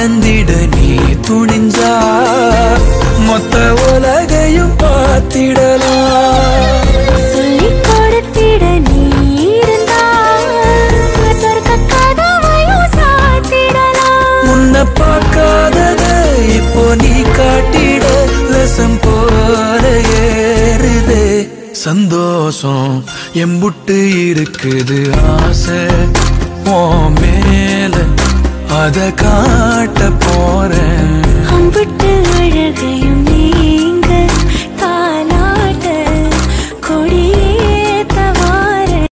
கலந்திட நீ துணிஞ்சா மொத்த உலகையும் பார்த்திடலாம் சொல்லிக் கொடுத்திட நீ இருந்தால் சொர்க்க கதவையும் சாத்திடலாம் உன்னை பார்க்காதத இப்போ நீ காட்டிட ரசம் போல ஏறுதே சந்தோஷம் எம்புட்டு இருக்குது ஆசை ஓ மேல அத காட்ட போறேன் அம்பிட்டு அழகையும் நீங்க